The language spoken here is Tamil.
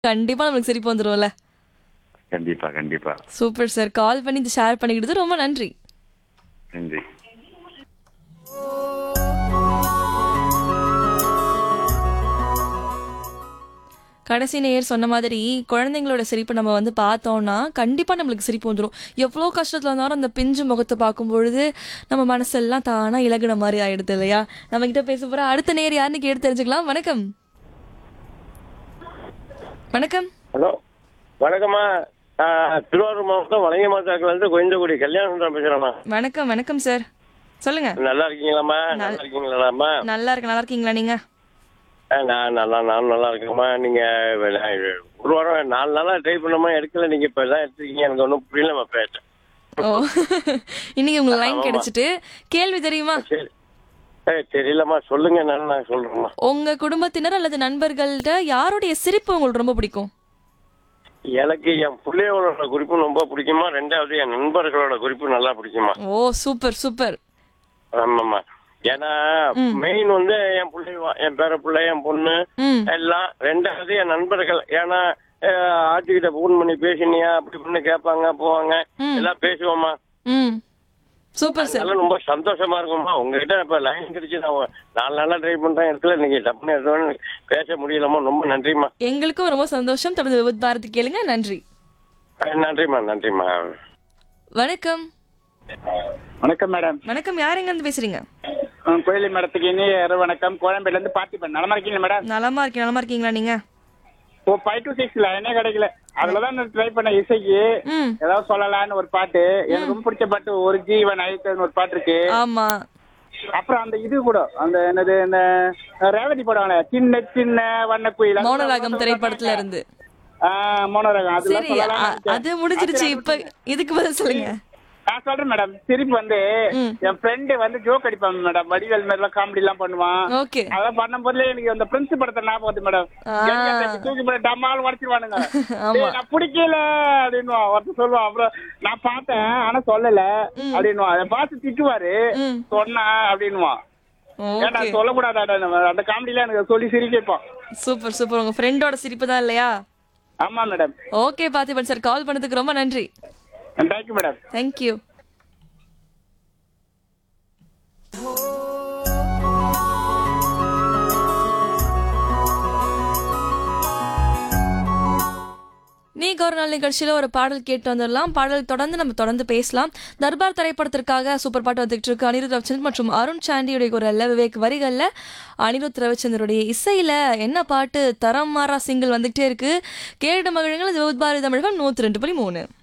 கண்டிப்பா நம்மளுக்கு சிரிப்பு வந்துரும்ல கண்டிப்பா கண்டிப்பா சூப்பர் சார் கால் பண்ணி இது ஷேர் பண்ணிக்கிட்டது ரொம்ப நன்றி நன்றி கடைசி நேயர் சொன்ன மாதிரி குழந்தைங்களோட சிரிப்பு நம்ம வந்து பார்த்தோம்னா கண்டிப்பா நம்மளுக்கு சிரிப்பு வந்துடும் எவ்வளோ கஷ்டத்துல இருந்தாலும் அந்த பிஞ்சு முகத்தை பார்க்கும் பொழுது நம்ம மனசெல்லாம் தானா இலகுன மாதிரி ஆயிடுது இல்லையா நம்ம கிட்ட பேச போற அடுத்த நேயர் யாருன்னு கேட்டு தெரிஞ்சுக்கலாம் வணக்கம் வணக்கம் ஹலோ வணக்கம்மா ஆஹ், திருவாரூர் மாவட்டம் வளைய மாதாக்கில் இருந்து கோயந்தகுடி கல்யாணம் பேசுறேம்மா வணக்கம் வணக்கம் சார் சொல்லுங்க நல்லா இருக்கீங்களாம்மா நல்லா இருக்கீங்களாம்மா நல்லா இருக்கு நல்லா இருக்கீங்களா நீங்க ஆஹ், நான் நல்லா நானும் நல்லா இருக்கேம்மா நீங்க நான் ஒரு வாரம் நாலு நாளா ட்ரை பண்ணமா எடுக்கல நீங்க இப்ப எல்லாம் எடுத்துருக்கீங்க எனக்கு ஒன்றும் புரியலம்மா பேச ஓ இன்னைக்கு உங்களுக்கு லைன் கிடைச்சிட்டு கேள்வி தெரியுமா சரி ஏய் தெரியலம்மா சொல்லுங்க என்னன்னு நான் சொல்றேம்மா உங்க குடும்பத்தினர் அல்லது நண்பர்கள்ட்ட யாருடைய சிரிப்பு உங்களுக்கு ரொம்ப பிடிக்கும் எனக்கு என் பிள்ளைகளோட குறிப்பு ரொம்ப பிடிக்குமா ரெண்டாவது என் நண்பர்களோட குறிப்பு நல்லா பிடிக்குமா ஓ சூப்பர் சூப்பர் ஆமாம்மா ஏன்னா மெயின் வந்து என் பிள்ளை என் பேர பிள்ளை என் பொண்ணு ம் எல்லாம் ரெண்டாவது என் நண்பர்கள் ஏன்னா அஹ், ஆச்சிக்கிட்ட ஃபோன் பண்ணி பேசினியா அப்படி பண்ணி கேட்பாங்க போவாங்க எல்லாம் பேசுவோம்மா ம் சூப்பர் சார் அதெல்லாம் ரொம்ப சந்தோஷமா இருக்கும்மா உங்ககிட்ட இப்ப லைன் கிடைச்சு நான் ஒரு நாலு நாளா ட்ரை பண்றேன் இடத்துல நீங்க டப்புன்னு எடுத்தோன்னு பேச முடியலம்மா ரொம்ப நன்றிம்மா எங்களுக்கும் ரொம்ப சந்தோஷம் தொடர்ந்து விபத் பாரதி கேளுங்க நன்றி அஹ், நன்றிம்மா நன்றிம்மா வணக்கம் வணக்கம் மேடம் வணக்கம் யார் எங்க இருந்து பேசுறீங்க உம், கோயிலி மேடத்துக்கு இனிய இரவு வணக்கம் கோயம்பேடுல இருந்து பார்த்திபன் நலமா இருக்கீங்களா மேடம் நலமா இருக்கீங்க நலமா இருக்கீங்களா நீங்க ஓ ஃபைவ் டு சிக்ஸ்ல என்ன கிடைக்கல அதுலதான் நான் ட்ரை பண்ண இசைக்கு ம் ஏதாவது சொல்லலாம்னு ஒரு பாட்டு எனக்கு ரொம்ப பிடிச்ச பாட்டு ஒரு ஜீவன் ஐத்தன் ஒரு பாட்டு இருக்கு ஆமா அப்புறம் அந்த இது கூட அந்த என்னது இந்த ரேவதி படம் சின்ன சின்ன வண்ண குயில் மௌனராகம் திரைப்படத்துல இருந்து மௌனராகம் அதுல சரி அ- அது முடிஞ்சிருச்சு இப்ப இதுக்கு பதில் சொல்லுங்க நான் சொல்றேன் மேடம் சிரிப்பு வந்து ம். என் ஃப்ரெண்டு வந்து ஜோக் அடிப்பான் மேடம் வடிவேல் மாதிரி எல்லாம் காமெடி எல்லாம் பண்ணுவான் ஓகே அதான் பண்ணும் போதுல எனக்கு அந்த பிரின்ஸ் படத்தை ஞாபகம் வருது மேடம் ஆ. எனக்கு அந்த தூக்கி போட்டு டம்மால் உடச்சிருவானுங்க ஆமா. டேய், நான் பிடிக்கல அப்படின்னுவான் ஒருத்தர் சொல்லுவான் அப்புறம் நான் பார்த்தேன் ஆனா சொல்லல அப்படின்னுவான் அதை பார்த்து திட்டுவாரு ம். சொன்னா அப்படின்னுவான் ஏன்டா ஓகே சொல்லக்கூடாதா அந்த காமெடியில எனக்கு சொல்லி சிரிக்க வைப்பான் சூப்பர் சூப்பர் உங்க ஃப்ரெண்டோட சிரிப்பு தான் இல்லையா ஆமா madam okay Parthiban sir call பண்ணதுக்கு ரொம்ப நன்றி தேங்க்யூ மேடம் தேங்க்யூ நீங்க ஒரு நாள் நிகழ்ச்சியில ஒரு பாடல் கேட்டு வந்துடலாம் பாடல் தொடர்ந்து நம்ம தொடர்ந்து பேசலாம் தர்பார் திரைப்படத்திற்காக சூப்பர் பாட்டு வந்துட்டு இருக்கு அனிருத் ரவிச்சந்திரன் மற்றும் அருண் சாண்டியுடைய ஒரு விவேக் வரிகள்ல அனிருத் ரவிச்சந்திரனுடைய இசையில என்ன பாட்டு தரம் மாறா சிங்கிள் வந்துகிட்டே இருக்கு கேட்டு மகிழுங்கள் இது பாரதி தமிழகம் நூத்தி ரெண்டு புள்ளி மூணு